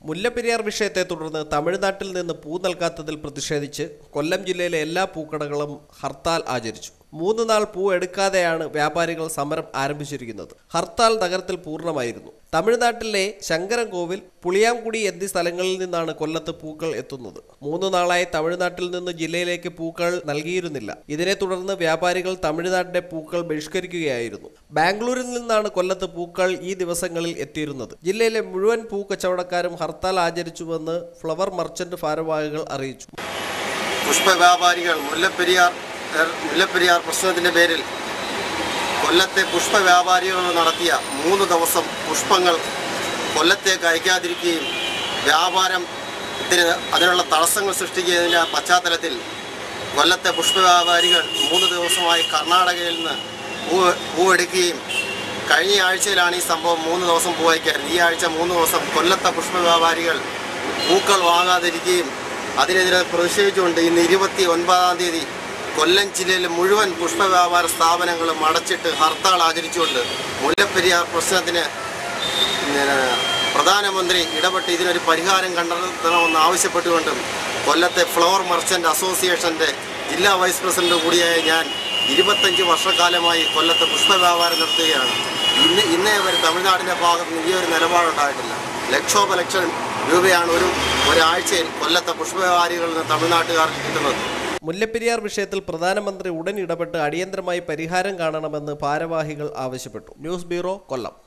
മുല്ലപ്പെരിയാർ വിഷയത്തെ തുടർന്ന് തമിഴ്നാട്ടിൽ നിന്ന് പൂ നൽകാത്തതിൽ പ്രതിഷേധിച്ച് കൊല്ലം ജില്ലയിലെ എല്ലാ പൂക്കടകളും ഹർത്താൽ ആചരിച്ചു മൂന്ന് നാൾ പൂ എടുക്കാതെയാണ് വ്യാപാരികൾ സമരം ആരംഭിച്ചിരിക്കുന്നത് ഹർത്താൽ നഗരത്തിൽ പൂർണ്ണമായിരുന്നു തമിഴ്നാട്ടിലെ ശങ്കരൻകോവിൽ പുളിയാംകുടി എന്നീ സ്ഥലങ്ങളിൽ നിന്നാണ് കൊല്ലത്ത് പൂക്കൾ എത്തുന്നത് മൂന്ന് നാളായി തമിഴ്നാട്ടിൽ നിന്ന് ജില്ലയിലേക്ക് പൂക്കൾ നൽകിയിരുന്നില്ല ഇതിനെ തുടർന്ന് വ്യാപാരികൾ തമിഴ്നാട്ടിലെ പൂക്കൾ ബഹിഷ്കരിക്കുകയായിരുന്നു ബാംഗ്ലൂരിൽ നിന്നാണ് കൊല്ലത്ത് പൂക്കൾ ഈ ദിവസങ്ങളിൽ എത്തിയിരുന്നത് ജില്ലയിലെ മുഴുവൻ പൂ കച്ചവടക്കാരും ഹർത്താൽ ആചരിച്ചുവെന്ന് ഫ്ലവർ മർച്ചന്റ് ഭാരവാഹികൾ അറിയിച്ചു പുഷ്പ വ്യാപാരികൾ മുല്ലപ്പെരിയാർ ഏർ, മുല്ലപ്പെരിയാർ പ്രശ്നത്തിൻ്റെ പേരിൽ കൊല്ലത്തെ പുഷ്പ വ്യാപാരികൾ നടത്തിയ മൂന്ന് ദിവസം പുഷ്പങ്ങൾ കൊല്ലത്തേക്ക് അയക്കാതിരിക്കുകയും വ്യാപാരം ത്തിന് അതിനുള്ള തടസ്സങ്ങൾ സൃഷ്ടിക്കുന്നതിൻ്റെ പശ്ചാത്തലത്തിൽ കൊല്ലത്തെ പുഷ്പ വ്യാപാരികൾ മൂന്ന് ദിവസമായി കർണാടകയിൽ നിന്ന് പൂ പൂവെടുക്കുകയും കഴിഞ്ഞ ആഴ്ചയിലാണ് ഈ സംഭവം മൂന്ന് ദിവസം പൂ അയക്കാറ് ഈ ആഴ്ച മൂന്ന് ദിവസം കൊല്ലത്തെ പുഷ്പ വ്യാപാരികൾ പൂക്കൾ വാങ്ങാതിരിക്കുകയും അതിനെതിരെ പ്രതിഷേധിച്ചുകൊണ്ട് ഇന്ന് ഇരുപത്തി ഒൻപതാം തീയതി കൊല്ലം ജില്ലയിലെ മുഴുവൻ പുഷ്പ വ്യാപാര സ്ഥാപനങ്ങളും അടച്ചിട്ട് ഹർത്താൽ ആചരിച്ചുകൊണ്ട് മുല്ലപ്പെരിയാർ പ്രശ്നത്തിന് പിന്നെ പ്രധാനമന്ത്രി ഇടപെട്ട് ഇതിനൊരു പരിഹാരം കണ്ടെത്തണമെന്ന് ആവശ്യപ്പെട്ടുകൊണ്ടും കൊല്ലത്തെ ഫ്ലവർ മർച്ചൻ്റ് അസോസിയേഷൻ്റെ ജില്ലാ വൈസ് പ്രസിഡന്റ് കൂടിയായ ഞാൻ ഇരുപത്തഞ്ച് വർഷക്കാലമായി കൊല്ലത്ത് പുഷ്പ വ്യാപാരം നടത്തുകയാണ് ഇന്ന് ഇന്നേ വരെ തമിഴ്നാടിൻ്റെ ഭാഗത്ത് നിന്ന് ഈ ഒരു നിലപാടുണ്ടായിട്ടില്ല ലക്ഷോപലക്ഷം രൂപയാണ് ഒരു ഒരാഴ്ചയിൽ കൊല്ലത്തെ പുഷ്പ വ്യാപാരികളിൽ നിന്ന് തമിഴ്നാട്ടുകാർക്ക് കിട്ടുന്നത് മുല്ലപ്പെരിയാർ വിഷയത്തിൽ പ്രധാനമന്ത്രി ഉടൻ ഇടപെട്ട് അടിയന്തരമായി പരിഹാരം കാണണമെന്ന് ഭാരവാഹികൾ ആവശ്യപ്പെട്ടു ന്യൂസ് ബ്യൂറോ കൊല്ലം